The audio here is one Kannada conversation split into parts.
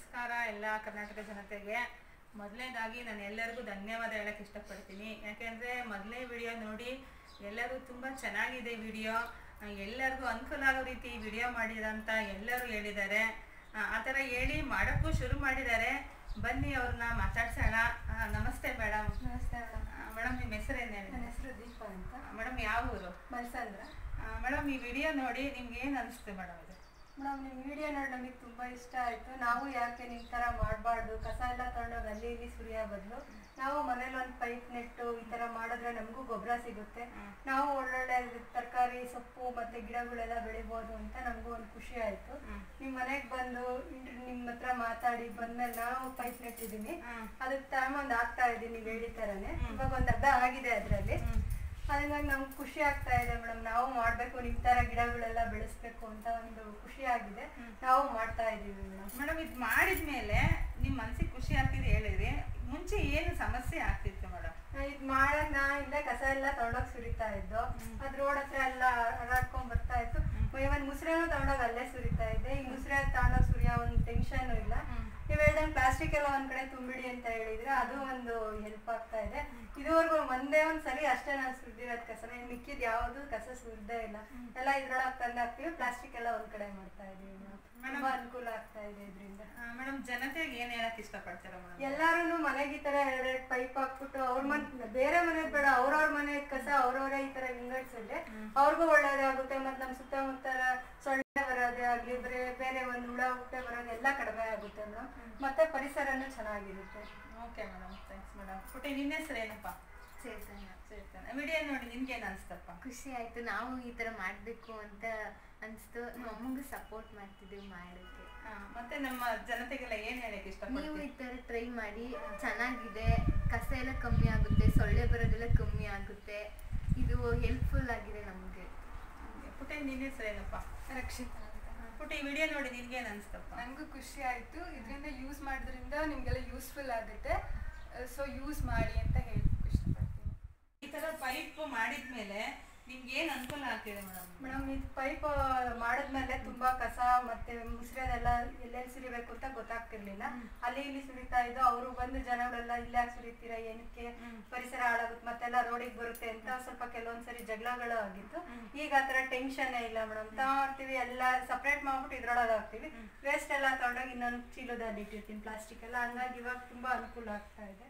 ನಮಸ್ಕಾರ ಎಲ್ಲ ಕರ್ನಾಟಕ ಜನತೆಗೆ ಮೊದಲನೇದಾಗಿ ನಾನು ಎಲ್ಲರಿಗೂ ಧನ್ಯವಾದ ಹೇಳಕ್ಕೆ ಇಷ್ಟಪಡ್ತೀನಿ ಯಾಕೆಂದರೆ ಮೊದಲನೇ ವಿಡಿಯೋ ನೋಡಿ ಎಲ್ಲರೂ ತುಂಬ ಚೆನ್ನಾಗಿದೆ ವಿಡಿಯೋ ಎಲ್ಲರಿಗೂ ಅನುಕೂಲ ಆಗೋ ರೀತಿ ವಿಡಿಯೋ ಮಾಡಿದಂತ ಎಲ್ಲರೂ ಹೇಳಿದ್ದಾರೆ ಆ, ಆ ಥರ ಹೇಳಿ ಮಾಡೋಕ್ಕೂ ಶುರು ಮಾಡಿದ್ದಾರೆ ಬನ್ನಿ ಅವ್ರನ್ನ ಮಾತಾಡ್ಸೋಣ ಆ, ನಮಸ್ತೆ ಮೇಡಮ್ ನಮಸ್ತೆ ಮೇಡಮ್ ಮೇಡಮ್ ನಿಮ್ಮ ಹೆಸರೇನು ಹೇಳಿ ನನ್ನ ಹೆಸರು ದೀಪ ಅಂತ ಮೇಡಮ್ ಯಾವ ಊರು ಮಲ್ಸಂದ್ರ ಮೇಡಮ್ ಈ ವಿಡಿಯೋ ನೋಡಿ ನಿಮ್ಗೆ ಏನು ಅನಿಸ್ತು ಮೇಡಮ್ ಇದು ಮೇಡಮ್ ನಿಮ್ಮ ವಿಡಿಯೋ ನೋಡಿ ನಮಗೆ ತುಂಬಾ ಇಷ್ಟ ಆಯ್ತು ನಾವು ಯಾಕೆ ನಿಮ್ಮ ತರ ಮಾಡಬಾರ್ದು ಕಸ ಎಲ್ಲ ತಗೊಂಡೋಗಿ ಅಲ್ಲಿ ಇಲ್ಲಿ ಸುರಿಯೋ ಬದಲು ನಾವು ಮನೇಲಿ ಒಂದು ಪೈಪ್ ನೆಟ್ಟು ಈ ತರ ಮಾಡಿದ್ರೆ ನಮಗೂ ಗೊಬ್ಬರ ಸಿಗುತ್ತೆ ನಾವು ಒಳ್ಳೊಳ್ಳೆ ತರಕಾರಿ ಸೊಪ್ಪು ಮತ್ತೆ ಗಿಡಗಳೆಲ್ಲ ಬೆಳಿಬೋದು ಅಂತ ನಮಗೂ ಒಂದು ಖುಷಿ ಆಯ್ತು ನಿಮ್ಮ ಮನೆಗೆ ಬಂದು ಇನ್- ನಿಮ್ಮ ಹತ್ರ ಮಾತಾಡಿ ಬಂದ್ಮೇಲೆ ನಾವು ಪೈಪ್ ನೆಟ್ಟಿದ್ದೀನಿ ಹ್ಮ್. ಅದಕ್ಕೆ ತಗೊಂಬಂದು ಹಾಕ್ತಾ ಇದ್ದೀನಿ ನೀವು ಹೇಳಿದ ಥರನೇ ಇವಾಗ ಒಂದು ಅರ್ಧ ಆಗಿದೆ ಅದರಲ್ಲಿ ಹಾಗಾಗಿ ನಮ್ಗೆ ಖುಷಿ ಆಗ್ತಾ ಇದೆ ಮೇಡಮ್ ನಾವು ಮಾಡಬೇಕು ನಿಮ್ಮ ಥರ ಗಿಡಗಳೆಲ್ಲ ಬೆಳೆಸ್ಬೇಕು ಅಂತ ಒಂದು ಖುಷಿ ಆಗಿದೆ ನಾವು ಮಾಡ್ತಾ ಇದ್ದೀವಿ ಮೇಡಮ್ ಮೇಡಮ್ ಇದು ಮಾಡಿದ್ಮೇಲೆ ನಿಮ್ಮ ಮನಸ್ಸಿಗೆ ಖುಷಿ ಆಗ್ತಿದೆ ಹೇಳಿದ್ರಿ ಮುಂಚೆ ಏನು ಸಮಸ್ಯೆ ಆಗ್ತಿತ್ತು ಮೇಡಮ್ ಇದು ಮಾಡಕ್ ನಾ ಇಲ್ಲೇ ಕಸ ಎಲ್ಲ ತಗೊಂಡೋಗಿ ಸುರಿತಾ ಇದ್ದು ಅದ್ ರೋಡ್ ಹತ್ರ ಎಲ್ಲ ಹರಡ್ಕೊಂಡ್ ಬರ್ತಾ ಇತ್ತು ಇವನ್ ಮುಸ್ರೆನೂ ತಗೊಂಡೋಗಿ ಅಲ್ಲೇ ಸುರಿತಾ ಇದ್ದೆ ಈ ಮುಸ್ರೆ ತಗೊಂಡೋಗಿ ಸುರಿಯೋ ಒಂದು ಟೆನ್ಷನ್ ಇಲ್ಲ ನೀವ್ ಹೇಳ್ದಂಗೆ ಪ್ಲಾಸ್ಟಿಕ್ ಎಲ್ಲ ಒಂದ್ ಕಡೆ ತುಂಬಿಡಿ ಅಂತ ಹೇಳಿದ್ರೆ ಅದು ಒಂದು ಹೆಲ್ಪ್ ಆಗ್ತಾ ಇದೆ ಇದುವರೆಗೂ ಒಂದೇ ಒಂದ್ ಸರಿ ಅಷ್ಟೇ ನಾನು ಸುರಿದಿರೋದ್ ಕಸ ಮಿಕ್ಕಿದ್ ಯಾವ್ದು ಕಸ ಸುರಿದೇ ಇಲ್ಲ ಎಲ್ಲ ಇದ್ರೊಳಗೆ ತಂದು ಹಾಕ್ತಿವಿ ಪ್ಲಾಸ್ಟಿಕ್ ಎಲ್ಲ ಒಂದ್ ಕಡೆ ಮಾಡ್ತಾ ಇದೀವಿ ಮೇಡಮ್ ತುಂಬಾ ಅನುಕೂಲ ಆಗ್ತಾ ಇದೆ ಇದರಿಂದ ಮೇಡಮ್ ಜನತೆಗೆ ಏನು ಹೇಳಕ್ ಇಷ್ಟಪಡ್ತೀರಾ ಮೇಡಮ್ ಎಲ್ಲಾರು ಮನೆಗೆ ಈ ತರ ಎರಡೆರಡು ಪೈಪ್ ಹಾಕ್ಬಿಟ್ಟು ಅವ್ರ ಮನ್ ಬೇರೆ ಮನೆ ಬೇಡ ಅವ್ರವ್ರ ಮನೆ ಕಸ ಅವ್ರವ್ರೇ ಈ ತರ ವಿಂಗಡಿಸಿದ್ರೆ ಅವ್ರಿಗೂ ಒಳ್ಳೇದಾಗುತ್ತೆ ಮತ್ತೆ ನಮ್ ಸುತ್ತಮುತ್ತ ಸೊಳ್ಳೆ ಬರೋದೇ ಆಗ್ಲಿ ಬೇರೆ ಬೇರೆ ಒಂದು ಹುಳ ಹುಟ್ಟೆ ಬರೋದು ಎಲ್ಲ ಕಡಿಮೆ ಆಗುತ್ತೆ ಮೇಡಮ್ ಮತ್ತೆ ಪರಿಸರನೂ ಚೆನ್ನಾಗಿರುತ್ತೆ ಓಕೆ ಮೇಡಮ್ ಥ್ಯಾಂಕ್ಸ್ ಮೇಡಮ್ ಪುಟಿ ನಿನ್ನ ಹೆಸರು ಏನಪ್ಪ ಚೇತನ ಚೇತನ ವಿಡಿಯೋ ನೋಡಿ ನಿನ್ಗೆ ಏನು ಅನಿಸ್ತಪ್ಪ ಖುಷಿ ಆಯ್ತು ನಾವು ಈ ತರ ಮಾಡ್ಬೇಕು ಅಂತ ಅನ್ಸ್ತು ನಮ್ಮ ಅಮ್ಮಂಗೂ ಸಪೋರ್ಟ್ ಮಾಡ್ತಿದ್ದೀವಿ ಮಾಡೋಕ್ಕೆ ಮತ್ತೆ ನಮ್ಮ ಜನತೆಗೆಲ್ಲ ಏನು ಹೇಳಕ್ ನೀವು ಇಷ್ಟಪಡ್ತೀವಿ ಈ ತರ ಟ್ರೈ ಮಾಡಿ ಚೆನ್ನಾಗಿದೆ ಕಸ ಎಲ್ಲ ಕಮ್ಮಿ ಆಗುತ್ತೆ ಸೊಳ್ಳೆ ಬರೋದೆಲ್ಲ ಕಮ್ಮಿ ಆಗುತ್ತೆ ಇದು ಹೆಲ್ಪ್ಫುಲ್ ಆಗಿದೆ ನಮಗೆ ಪುಟಿ ನಿನ್ನ ಹೆಸರು ಏನಪ್ಪ ರಕ್ಷಿತಾ ಅಂತ ಪುಟಿ ವಿಡಿಯೋ ನೋಡಿ ನಿನ್ಗೆ ಏನು ಅನಿಸ್ತಪ್ಪ ನನಗೂ ಖುಷಿ ಆಯಿತು ಇದರಿಂದ ಯೂಸ್ ಮಾಡೋದ್ರಿಂದ ನಿಮಗೆಲ್ಲ ಯೂಸ್ಫುಲ್ ಆಗುತ್ತೆ ಸೊ ಯೂಸ್ ಮಾಡಿ ಅಂತ ಹೇಳಕ್ಕೆ ಇಷ್ಟಪಡ್ತೀನಿ ಈ ತರ ಪೈಪ್ ಮಾಡಿದ್ಮೇಲೆ ನಿಮ್ಗೆ ಏನು ಅನುಕೂಲ ಆಗ್ತಿದೆ ಮೇಡಮ್ ಮೇಡಮ್ ಇದು ಪೈಪ್ ಮಾಡಿದ್ಮೇಲೆ ತುಂಬಾ ಕಸ ಮತ್ತೆ ಮುಸ್ರೆದೆಲ್ಲ ಎಲ್ಲೆಲ್ಲಿ ಸುರಿಬೇಕು ಅಂತ ಗೊತ್ತಾಗ್ತಿರ್ಲಿಲ್ಲ ಅಲ್ಲಿ ಇಲ್ಲಿ ಸುರಿತಾ ಇದ್ದು ಅವರು ಬಂದು ಜನಗಳೆಲ್ಲ ಇಲ್ಲ ಯಾಕೆ ಸುರಿತೀರಾ ಏನಕ್ಕೆ ಪರಿಸರ ಹಾಳಾಗುತ್ತೆ ಮತ್ತೆಲ್ಲ ರೋಡಿಗೆ ಬರುತ್ತೆ ಅಂತ ಸ್ವಲ್ಪ ಕೆಲವೊಂದ್ಸರಿ ಜಗಳಗಳು ಆಗಿತ್ತು ಈಗ ಆತರ ಟೆನ್ಷನ್ ಇಲ್ಲ ಮೇಡಮ್ ತಗೊಳ್ತೀವಿ ಎಲ್ಲ ಸಪ್ರೇಟ್ ಮಾಡ್ಬಿಟ್ಟು ಇದ್ರೊಳಗೆ ಹಾಕ್ತಿವಿ ವೇಸ್ಟ್ ಎಲ್ಲ ತಗೊಂಡೋಗಿ ಇನ್ನೊಂದು ಚೀಲದಲ್ಲಿ ಇಟ್ಟಿರ್ತೀನಿ ಪ್ಲಾಸ್ಟಿಕ್ ಎಲ್ಲ ಹಂಗಾಗಿ ಇವಾಗ ತುಂಬಾ ಅನುಕೂಲ ಆಗ್ತಾ ಇದೆ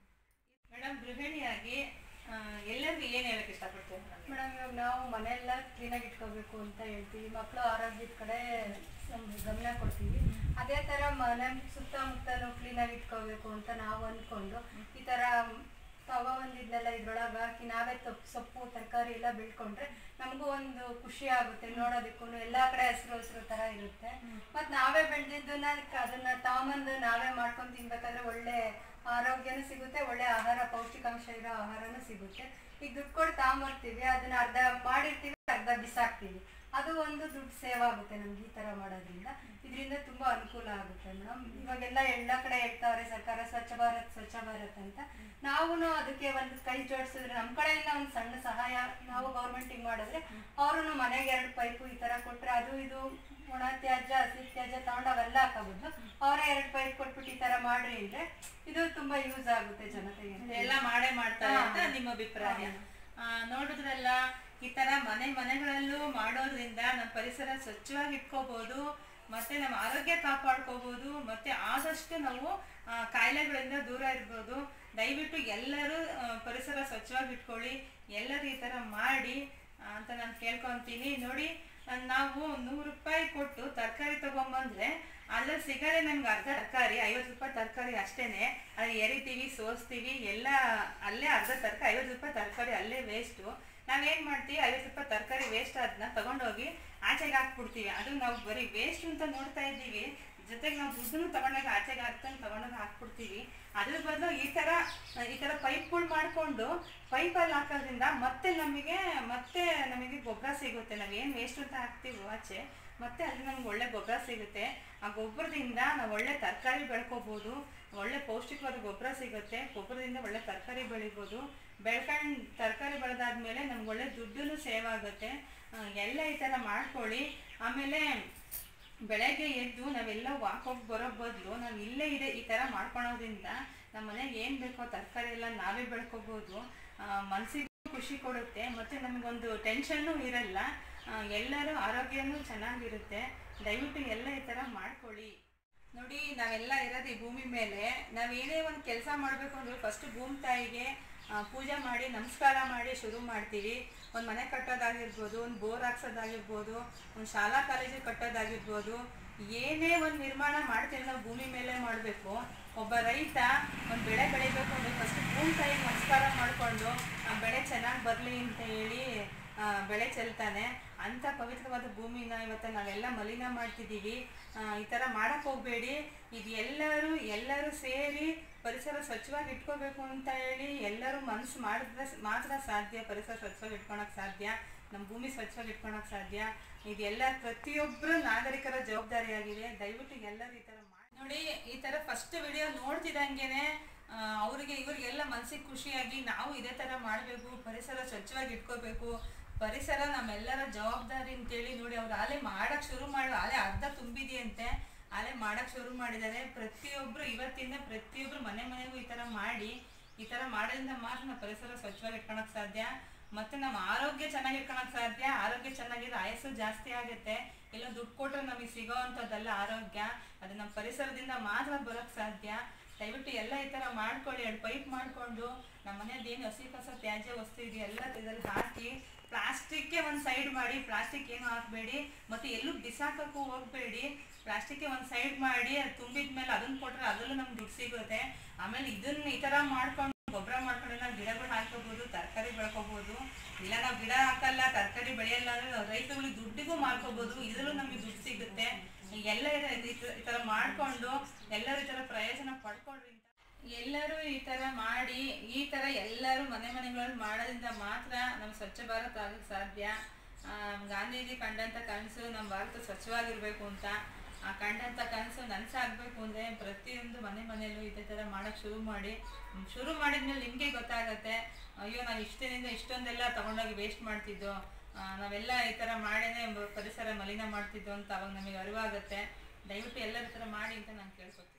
ಮೇಡಮ್ ಗೃಹಿಣಿಯಾಗಿ ಆ, ಎಲ್ಲರಿಗೂ ಏನು ಹೇಳಕ್ ಇಷ್ಟಪಡ್ತೀವಿ ಮೇಡಮ್ ಮೇಡಮ್ ಇವಾಗ ನಾವು ಮನೆಯೆಲ್ಲ ಕ್ಲೀನಾಗಿ ಇಟ್ಕೋಬೇಕು ಅಂತ ಹೇಳ್ತೀವಿ ಮಕ್ಕಳು ಆರೋಗ್ಯದ ಕಡೆ ಸಂ- ಗಮನ ಕೊಡ್ತೀವಿ ಅದೇ ತರ ಮನೆ ಸುತ್ತಮುತ್ತಲು ಕ್ಲೀನಾಗಿ ಇಟ್ಕೋಬೇಕು ಅಂತ ನಾವು ಅಂದ್ಕೊಂಡು ಈ ತರ ತಗೊಬಂದಿದ್ನೆಲ್ಲ ಇದ್ರೊಳಗೆ ಹಾಕಿ ನಾವೇ ತಪ್ಪು ಸೊಪ್ಪು ತರಕಾರಿ ಎಲ್ಲ ಬೆಳ್ಕೊಂಡ್ರೆ ನಮಗೂ ಒಂದು ಖುಷಿ ಆಗುತ್ತೆ ನೋಡೋದಕ್ಕೂ ಎಲ್ಲಾ ಕಡೆ ಹಸಿರು ಹಸಿರು ತರ ಇರುತ್ತೆ ಮತ್ ನಾವೇ ಬೆಳೆದಿದ್ದನ್ನ ಅದನ್ನ ತಗೊಂಬಂದು ನಾವೇ ಮಾಡ್ಕೊಂಡು ತಿನ್ಬೇಕಾದ್ರೆ ಒಳ್ಳೆ ಆರೋಗ್ಯನೂ ಸಿಗುತ್ತೆ ಒಳ್ಳೆ ಆಹಾರ ಪೌಷ್ಟಿಕಾಂಶ ಇರೋ ಆಹಾರನೂ ಸಿಗುತ್ತೆ ಈಗ ದುಡ್ಡು ಕೊಟ್ಟು ತಗೊಂಬರ್ತೀವಿ ಅದನ್ನ ಅರ್ಧ ಮಾಡಿರ್ತೀವಿ ಅರ್ಧ ಬಿಸಾಕ್ತೀವಿ ಅದು ಒಂದು ದುಡ್ಡು ಸೇವ್ ಆಗುತ್ತೆ ನಮ್ಗೆ ಈ ತರ ಮಾಡೋದ್ರಿಂದ ಇದರಿಂದ ತುಂಬಾ ಅನುಕೂಲ ಆಗುತ್ತೆ ಮೇಡಮ್ ಇವಾಗೆಲ್ಲ ಎಲ್ಲ ಕಡೆ ಹೇಳ್ತಾವ್ರೆ ಸರ್ಕಾರ ಸ್ವಚ್ಛ ಭಾರತ್ ಸ್ವಚ್ಛ ಭಾರತ್ ಅಂತ ನಾವು ಅದಕ್ಕೆ ಒಂದು ಕೈ ಜೋಡಿಸಿದ್ರೆ ನಮ್ಮ ಕಡೆಯಿಂದ ಒಂದು ಸಣ್ಣ ಸಹಾಯ ನಾವು ಗೌರ್ಮೆಂಟಿಗೆ ಮಾಡಿದ್ರೆ ಅವರು ಮನೆಗೆ ಎರಡು ಪೈಪು ಈ ತರ ಕೊಟ್ರೆ ಅದು ಇದು ಒಣ ತ್ಯಾಜ್ಯ ಹಸಿ ತ್ಯಾಜ್ಯ ತಗೊಂಡು ಅವೆಲ್ಲ ಹಾಕೋಬಹುದು ಅವರೇ ಎರಡು ಪೈಪ್ ಕೊಟ್ಬಿಟ್ಟು ಈ ತರ ಮಾಡ್ರಿ ಅಂದ್ರೆ ಇದು ತುಂಬಾ ಯೂಸ್ ಆಗುತ್ತೆ ಜನತೆಗೆ ಅಂತ ಎಲ್ಲ ಮಾಡೇ ಮಾಡ್ತಾರೆ ಅಂತ ನಿಮ್ಮ ಅಭಿಪ್ರಾಯ ಆ, ನೋಡಿದ್ರಲ್ಲ ಈ ತರ ಮನೆ ಮನೆಗಳಲ್ಲೂ ಮಾಡೋದ್ರಿಂದ ನಮ್ಮ ಪರಿಸರ ಸ್ವಚ್ಛವಾಗಿ ಇಟ್ಕೋಬಹುದು ಮತ್ತೆ ನಮ್ಮ ಆರೋಗ್ಯ ಕಾಪಾಡ್ಕೋಬಹುದು ಮತ್ತೆ ಆದಷ್ಟು ನಾವು ಆ, ಕಾಯಿಲೆಗಳಿಂದ ದೂರ ಇರ್ಬೋದು ದಯವಿಟ್ಟು ಎಲ್ಲರೂ ಆ, ಪರಿಸರ ಸ್ವಚ್ಛವಾಗಿ ಇಟ್ಕೊಳ್ಳಿ ಎಲ್ಲರೂ ಈ ತರ ಮಾಡಿ ಆ, ಅಂತ ನಾನು ಕೇಳ್ಕೊಂತೀನಿ ನೋಡಿ ಆ, ನಾವು ನೂರು ರೂಪಾಯಿ ಕೊಟ್ಟು ತರಕಾರಿ ತಗೊಂಬಂದ್ರೆ ಅದ್ರಲ್ಲಿ ಸಿಗದೆ ನಮ್ಗೆ ಅರ್ಧ ತರಕಾರಿ ಐವತ್ತು ರೂಪಾಯಿ ತರಕಾರಿ ಅಷ್ಟೇನೆ ಅದು ಎರಿತೀವಿ ಸೋಸ್ತೀವಿ ಎಲ್ಲ ಅಲ್ಲೇ ಅರ್ಧ ತರಕಾರಿ ಐವತ್ತು ರೂಪಾಯಿ ತರಕಾರಿ ಅಲ್ಲೇ ವೇಸ್ಟು ನಾವೇನ್ ಮಾಡ್ತೀವಿ ಐವತ್ತು ರೂಪಾಯಿ ತರಕಾರಿ ವೇಸ್ಟ್ ಅದನ್ನ ತಗೊಂಡೋಗಿ ಆಚೆಗೆ ಹಾಕ್ಬಿಡ್ತೀವಿ ಅದು ನಾವು ಬರೀ ವೇಸ್ಟ್ ಅಂತ ನೋಡ್ತಾ ಇದ್ದೀವಿ ಜೊತೆಗೆ ನಾವು ದುಡ್ಡನ್ನು ತಗೊಂಡಾಗ ಆಚೆಗೆ ಹಾಕ್ಕೊಂಡು ತಗೊಂಡೋಗಿ ಹಾಕ್ಬಿಡ್ತೀವಿ ಅದ್ರ ಬದಲು ಈ ಥರ ಈ ಥರ ಪೈಪ್ಗಳು ಮಾಡಿಕೊಂಡು ಪೈಪಲ್ಲಿ ಹಾಕೋದ್ರಿಂದ ಮತ್ತೆ ನಮಗೆ ಮತ್ತೆ ನಮಗೆ ಗೊಬ್ಬರ ಸಿಗುತ್ತೆ ನಾವೇನು ವೇಸ್ಟ್ ಅಂತ ಹಾಕ್ತೀವೋ ಆಚೆ ಮತ್ತೆ ಅಲ್ಲಿ ನಮ್ಗೆ ಒಳ್ಳೆ ಗೊಬ್ಬರ ಸಿಗುತ್ತೆ ಆ ಗೊಬ್ಬರದಿಂದ ನಾವು ಒಳ್ಳೆ ತರಕಾರಿ ಬೆಳ್ಕೋಬೋದು ಒಳ್ಳೆ ಪೌಷ್ಟಿಕವಾದ ಗೊಬ್ಬರ ಸಿಗುತ್ತೆ ಗೊಬ್ಬರದಿಂದ ಒಳ್ಳೆ ತರಕಾರಿ ಬೆಳಿಬೋದು ಬೆಳ್ಕೊಂಡು ತರಕಾರಿ ಬೆಳೆದಾದ್ಮೇಲೆ ನಮ್ಗೆ ಒಳ್ಳೆ ದುಡ್ಡು ಸೇವ್ ಆಗುತ್ತೆ ಆ, ಎಲ್ಲ ಈ ಥರ ಮಾಡ್ಕೊಳ್ಳಿ ಆಮೇಲೆ ಬೆಳಗ್ಗೆ ಎದ್ದು ನಾವೆಲ್ಲ ವಾಕ್ ಹೋಗಿ ಬರೋ ಬದಲು ನಾವು ಇಲ್ಲೇ ಇದೆ ಈ ಥರ ಮಾಡ್ಕೊಳೋದ್ರಿಂದ ನಮ್ಮ ಮನೆಗೆ ಏನು ಬೇಕೋ ತರಕಾರಿ ಎಲ್ಲ ನಾವೇ ಬೆಳ್ಕೊಬೋದು ಮನಸ್ಸಿಗೂ ಖುಷಿ ಕೊಡುತ್ತೆ ಮತ್ತು ನಮಗೊಂದು ಟೆನ್ಷನ್ನು ಇರಲ್ಲ ಆ, ಎಲ್ಲರೂ ಆರೋಗ್ಯನೂ ಚೆನ್ನಾಗಿರುತ್ತೆ ದಯವಿಟ್ಟು ಎಲ್ಲ ಈ ಥರ ಮಾಡ್ಕೊಳ್ಳಿ ನೋಡಿ ನಾವೆಲ್ಲ ಇರೋದು ಈ ಭೂಮಿ ಮೇಲೆ ನಾವೇನೇ ಒಂದು ಕೆಲಸ ಮಾಡಬೇಕು ಅಂದ್ರೆ ಫಸ್ಟ್ ಭೂಮಿ ತಾಯಿಗೆ ಆ, ಪೂಜೆ ಮಾಡಿ ನಮಸ್ಕಾರ ಮಾಡಿ ಶುರು ಮಾಡ್ತೀವಿ ಒಂದು ಮನೆ ಕಟ್ಟೋದಾಗಿರ್ಬೋದು ಒಂದು ಬೋರ್ ಹಾಕ್ಸೋದಾಗಿರ್ಬೋದು ಒಂದು ಶಾಲಾ ಕಾಲೇಜು ಕಟ್ಟೋದಾಗಿರ್ಬೋದು ಏನೇ ಒಂದು ನಿರ್ಮಾಣ ಮಾಡ್ತೀವಿ ನಾವು ಭೂಮಿ ಮೇಲೆ ಮಾಡಬೇಕು ಒಬ್ಬ ರೈತ ಒಂದು ಬೆಳೆ ಬೆಳಿಬೇಕು ಅಂದ್ರೆ ಫಸ್ಟ್ ಭೂಮಿ ತಾಯಿಗೆ ನಮಸ್ಕಾರ ಮಾಡಿಕೊಂಡು ಆ ಬೆಳೆ ಚೆನ್ನಾಗಿ ಬರಲಿ ಅಂತ ಹೇಳಿ ಆ, ಬೆಳೆ ಚೆಲ್ತಾನೆ ಅಂಥ ಪವಿತ್ರವಾದ ಭೂಮಿನ ಇವತ್ತು ನಾವೆಲ್ಲ ಮಲಿನ ಮಾಡ್ತಿದ್ದೀವಿ ಆ, ಈ ಥರ ಮಾಡಕ್ಕೆ ಹೋಗಬೇಡಿ ಇದು ಎಲ್ಲರೂ ಎಲ್ಲರೂ ಸೇರಿ ಪರಿಸರ ಸ್ವಚ್ಛವಾಗಿ ಇಟ್ಕೋಬೇಕು ಅಂತ ಹೇಳಿ ಎಲ್ಲರೂ ಮನಸ್ಸು ಮಾಡಿದ್ರೆ ಮಾತ್ರ ಸಾಧ್ಯ ಪರಿಸರ ಸ್ವಚ್ಛವಾಗಿ ಇಟ್ಕೊಳಕ್ಕೆ ಸಾಧ್ಯ ನಮ್ಮ ಭೂಮಿ ಸ್ವಚ್ಛವಾಗಿ ಇಟ್ಕೊಳಕ್ಕೆ ಸಾಧ್ಯ ಇದೆಲ್ಲ ಪ್ರತಿಯೊಬ್ಬರು ನಾಗರಿಕರ ಜವಾಬ್ದಾರಿಯಾಗಿದೆ ದಯವಿಟ್ಟು ಎಲ್ಲರೂ ಈ ಥರ ಮಾಡಿ ನೋಡಿ ಈ ಥರ ಫಸ್ಟ್ ವಿಡಿಯೋ ನೋಡ್ತಿದ್ದಂಗೆನೆ ಆ, ಅವ್ರಿಗೆ ಇವ್ರಿಗೆಲ್ಲ ಮನ್ಸಿಗೆ ಖುಷಿಯಾಗಿ ನಾವು ಇದೇ ಥರ ಮಾಡಬೇಕು ಪರಿಸರ ಸ್ವಚ್ಛವಾಗಿ ಇಟ್ಕೋಬೇಕು ಪರಿಸರ ನಮ್ಮೆಲ್ಲರ ಜವಾಬ್ದಾರಿ ಅಂತೇಳಿ ನೋಡಿ ಅವ್ರು ಆಲೆ ಮಾಡಕ್ ಶುರು ಮಾಡಿ ಆಲೆ ಅರ್ಧ ತುಂಬಿದೆಯಂತೆ ಆಲೆ ಮಾಡಕ್ ಶುರು ಮಾಡಿದ್ದಾರೆ ಪ್ರತಿಯೊಬ್ರು ಇವತ್ತಿಂದ ಪ್ರತಿಯೊಬ್ರು ಮನೆ ಮನೆಗೂ ಈ ತರ ಮಾಡಿ ಈ ತರ ಮಾಡೋದ್ರಿಂದ ಮಾತ್ರ ನಾವು ಪರಿಸರ ಸ್ವಚ್ಛವಾಗಿ ಇಟ್ಕೊಳಕ್ ಸಾಧ್ಯ ಮತ್ತೆ ನಮ್ಮ ಆರೋಗ್ಯ ಚೆನ್ನಾಗಿ ಇಟ್ಕೊಳಕ್ ಸಾಧ್ಯ ಆರೋಗ್ಯ ಚೆನ್ನಾಗಿದ್ರೆ ಆಯಸ್ಸು ಜಾಸ್ತಿ ಆಗುತ್ತೆ ಎಲ್ಲ ದುಡ್ಡು ಕೊಟ್ರೆ ನಮಗೆ ಸಿಗೋ ಅಂಥದ್ದಲ್ಲ ಆರೋಗ್ಯ ಅದು ನಮ್ಮ ಪರಿಸರದಿಂದ ಮಾತ್ರ ಬರೋಕ್ ಸಾಧ್ಯ ದಯವಿಟ್ಟು ಎಲ್ಲ ಈ ಥರ ಮಾಡ್ಕೊಳ್ಳಿ ಎರಡು ಪೈಪ್ ಮಾಡಿಕೊಂಡು ನಮ್ಮ ಮನೇಲಿ ಏನು ಹಸಿ ಕಸ ತ್ಯಾಜ್ಯ ವಸ್ತು ಇದೆಯಲ್ಲ ಇದ್ರಲ್ಲಿ ಹಾಕಿ ಪ್ಲಾಸ್ಟಿಕ್ಗೆ ಒಂದು ಸೈಡ್ ಮಾಡಿ ಪ್ಲಾಸ್ಟಿಕ್ ಏನು ಹಾಕಬೇಡಿ ಮತ್ತು ಎಲ್ಲೂ ಬಿಸಾಕಕ್ಕೂ ಹೋಗಬೇಡಿ ಪ್ಲಾಸ್ಟಿಕ್ಗೆ ಒಂದು ಸೈಡ್ ಮಾಡಿ ಅದು ತುಂಬಿದ ಮೇಲೆ ಅದನ್ನ ಕೊಟ್ರೆ ಅದರಲ್ಲೂ ನಮ್ಗೆ ದುಡ್ಡು ಸಿಗುತ್ತೆ ಆಮೇಲೆ ಇದನ್ನ ಈ ಥರ ಮಾಡ್ಕೊಂಡು ಗೊಬ್ಬರ ಮಾಡ್ಕೊಂಡು ನಾವು ಗಿಡಗಳು ಹಾಕೋಬಹುದು ತರಕಾರಿ ಬೆಳ್ಕೋಬಹುದು ಇಲ್ಲ ನಾವು ಗಿಡ ಹಾಕಲ್ಲ ತರಕಾರಿ ಬೆಳೆಯಲ್ಲ ಅಂದ್ರೆ ರೈತಗಳಿಗೆ ದುಡ್ಡಿಗೂ ಮಾರ್ಕೋಬಹುದು ಇದರಲ್ಲೂ ನಮಗೆ ದುಡ್ಡು ಸಿಗುತ್ತೆ ಎಲ್ಲ ಇದೆ ಈ ತರ- ಈ ಥರ ಮಾಡ್ಕೊಂಡು ಎಲ್ಲರೂ ಈ ಥರ ಪ್ರಯೋಜನ ಪಡ್ಕೊಳ್ರಿ ಅಂತ ಎಲ್ಲರೂ ಈ ತರ ಮಾಡಿ ಈ ತರ ಎಲ್ಲರೂ ಮನೆ ಮನೆಗಳಲ್ಲಿ ಮಾಡೋದ್ರಿಂದ ಮಾತ್ರ ನಮ್ಮ ಸ್ವಚ್ಛ ಭಾರತ ಆಗಕ್ಕೆ ಸಾಧ್ಯ ಆ, ಗಾಂಧೀಜಿ ಕಂಡಂತ ಕನಸು ನಮ್ಮ ಭಾರತ ಸ್ವಚ್ಛವಾಗಿರ್ಬೇಕು ಅಂತ ಆ ಕಂಡಂತ ಕನಸು ನನಸಾಗಬೇಕು ಅಂದರೆ ಪ್ರತಿಯೊಂದು ಮನೆ ಮನೆಯಲ್ಲೂ ಇದೇ ಥರ ಮಾಡೋಕ್ಕೆ ಶುರು ಮಾಡಿ ಹ್ಮ್, ಶುರು ಮಾಡಿದ್ಮೇಲೆ ನಿಮಗೆ ಗೊತ್ತಾಗತ್ತೆ ಅಯ್ಯೋ ನಾವು ಇಷ್ಟದಿಂದ ಇಷ್ಟೊಂದೆಲ್ಲ ತಗೊಂಡೋಗಿ ವೇಸ್ಟ್ ಮಾಡ್ತಿದ್ದೋ ಆ, ನಾವೆಲ್ಲ ಈ ಥರ ಮಾಡೇನೆ ಪರಿಸರ ಮಲಿನ ಮಾಡ್ತಿದ್ದೋ ಅಂತ ಅವಾಗ ನಮಗೆ ಅರಿವಾಗುತ್ತೆ ದಯವಿಟ್ಟು ಎಲ್ಲರ ಥರ ಮಾಡಿ ಅಂತ ನಾನು ಕೇಳ್ಕೊತೀನಿ